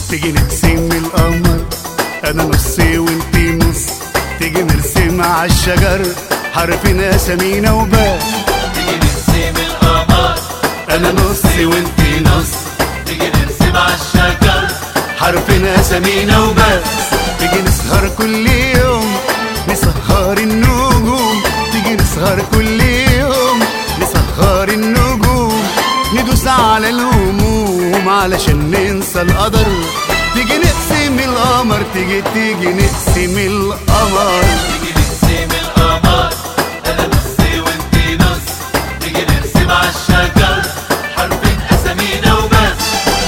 تيجي نقسم القمر انا نصي وانتي نص تيجي نرسم على الشجر حرفنا اسامينا وبس تيجي نرسم القمر انا نصي وانتي نص تيجي نرسم عالشجر حرفنا اسامينا وبس تيجي نسهر كل يوم نسهر النجوم تيجي نسهر كل يوم نسهر النجوم ندوس على الهموم علشان ننسى القدر تيجي نقسم القمر تيجي تيجي نقسم القمر تيجي نرسم القمر انا نصي وانتي نص تيجي نرسم عالشجر حرفين اسامينا وبس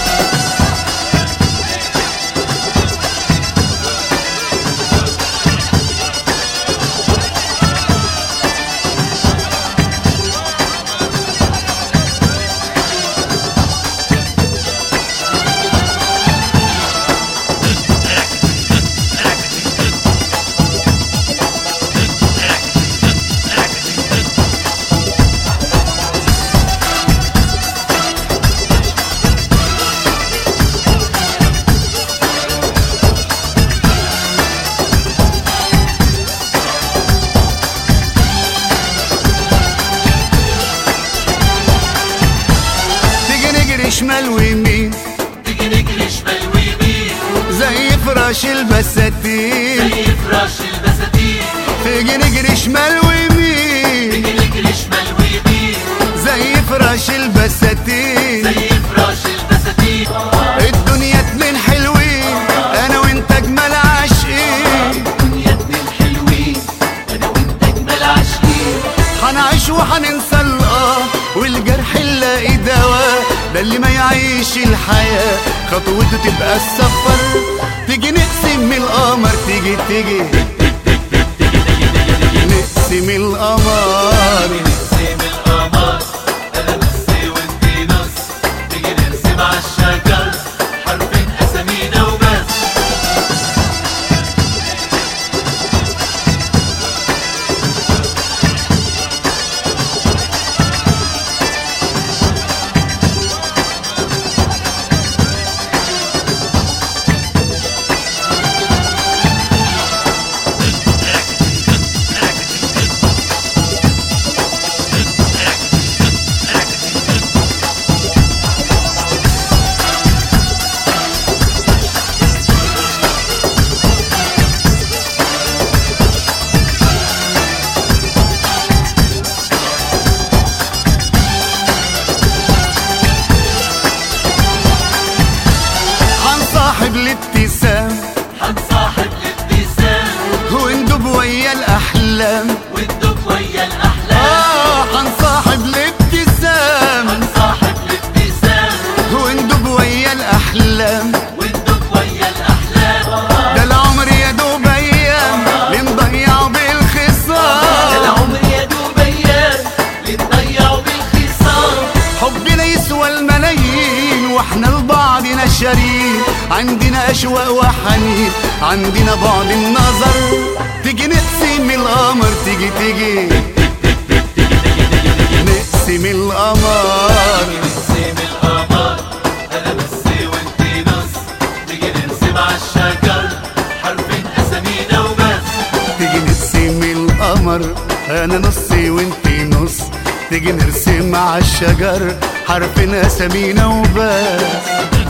تيجي نجري شمال ويمين تيجي نجري شمال ويمين زي فراش البساتين زي فراش البساتين تيجي نجري شمال ويمين تيجي نجري شمال ويمين زي فراش البساتين زي فراش البساتين الدنيا اتنين حلوين انا وانت اجمل عاشقين الدنيا اتنين حلوين انا وانت اجمل عاشقين هنعيش وهننسى الاه والجرح نلاقي دواء ده اللي ما يعيش الحياة خطوته تبقى السفر تيجي نقسم القمر تيجي تيجي نقسم القمر نرسم القمر انا نصي وانتي نص تيجي نرسم عالشجر حرفين اسامينا وبس هنصاحب الابتسام هنصاحب الابتسام وندب ويا الاحلام وندوب ويا الاحلام اه هنصاحب الابتسام هنصاحب الابتسام وندب ويا الاحلام وندوب ويا الاحلام ده العمر يا دوب ايام لنضيعه بالخصام العمر يا دوب ايام لنضيعه بالخصام حبنا يسوى الملايين واحنا لبعضنا شريك عندنا اشواق وحنين عندنا بعد النظر تيجي نقسم القمر تيجي تيجي نقسم القمر نرسم القمر انا نصي وانتي نص تيجي نرسم عالشجر حرفين اسامينا وبس تيجي نقسم القمر انا نصي وانتي نص تيجي نرسم على الشجر حرفنا اسامينا وبس